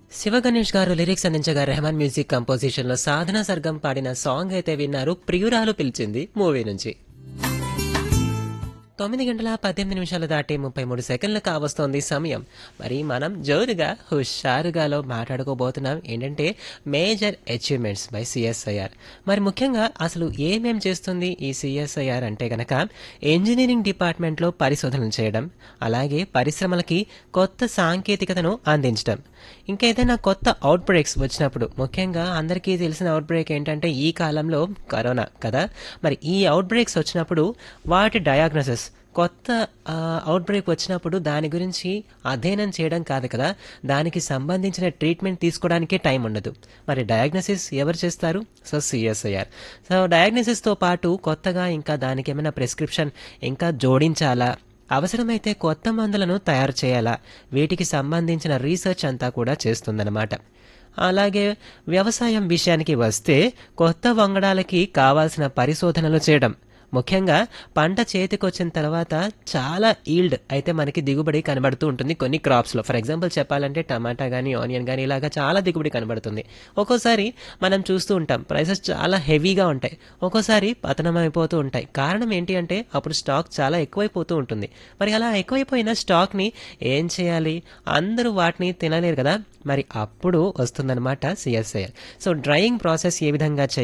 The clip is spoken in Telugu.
శివ గణేష్ గారు లిరిక్స్ అందించగా రెహమాన్ మ్యూజిక్ కంపోజిషన్ లో సాధన సర్గం పాడిన సాంగ్ అయితే విన్నారు ప్రియురాలు పిలిచింది మూవీ నుంచి తొమ్మిది గంటల పద్దెనిమిది నిమిషాలు దాటి ముప్పై మూడు సెకండ్లు కావస్తోంది సమయం మరి మనం జోరుగా హుషారుగాలో మాట్లాడుకోబోతున్నాం ఏంటంటే మేజర్ అచీవ్మెంట్స్ బై సిఎస్ఐఆర్ మరి ముఖ్యంగా అసలు ఏమేం చేస్తుంది ఈ సిఎస్ఐఆర్ అంటే గనక ఇంజనీరింగ్ డిపార్ట్మెంట్లో పరిశోధనలు చేయడం అలాగే పరిశ్రమలకి కొత్త సాంకేతికతను అందించడం ఇంకా ఏదైనా కొత్త అవుట్ బ్రేక్స్ వచ్చినప్పుడు ముఖ్యంగా అందరికీ తెలిసిన అవుట్ బ్రేక్ ఏంటంటే ఈ కాలంలో కరోనా కదా మరి ఈ అవుట్ బ్రేక్స్ వచ్చినప్పుడు వాటి డయాగ్నోసిస్ కొత్త అవుట్ బ్రేక్ వచ్చినప్పుడు దాని గురించి అధ్యయనం చేయడం కాదు కదా దానికి సంబంధించిన ట్రీట్మెంట్ తీసుకోవడానికే టైం ఉండదు మరి డయాగ్నోసిస్ ఎవరు చేస్తారు సో సిఎస్ఐఆర్ సో డయాగ్నోసిస్తో పాటు కొత్తగా ఇంకా దానికి ఏమైనా ప్రిస్క్రిప్షన్ ఇంకా జోడించాలా అవసరమైతే కొత్త మందులను తయారు చేయాలా వీటికి సంబంధించిన రీసెర్చ్ అంతా కూడా చేస్తుందన్నమాట అలాగే వ్యవసాయం విషయానికి వస్తే కొత్త వంగడాలకి కావాల్సిన పరిశోధనలు చేయడం ముఖ్యంగా పంట చేతికొచ్చిన తర్వాత చాలా ఈల్డ్ అయితే మనకి దిగుబడి కనబడుతూ ఉంటుంది కొన్ని క్రాప్స్లో ఫర్ ఎగ్జాంపుల్ చెప్పాలంటే టమాటా కానీ ఆనియన్ కానీ ఇలాగా చాలా దిగుబడి కనబడుతుంది ఒక్కోసారి మనం చూస్తూ ఉంటాం ప్రైసెస్ చాలా హెవీగా ఉంటాయి ఒక్కోసారి పతనం అయిపోతూ ఉంటాయి కారణం ఏంటి అంటే అప్పుడు స్టాక్ చాలా ఎక్కువైపోతూ ఉంటుంది మరి అలా ఎక్కువైపోయిన స్టాక్ని ఏం చేయాలి అందరూ వాటిని తినలేరు కదా మరి అప్పుడు వస్తుందన్నమాట సిఎస్ఐఆర్ సో డ్రైయింగ్ ప్రాసెస్ ఏ విధంగా చేయాలి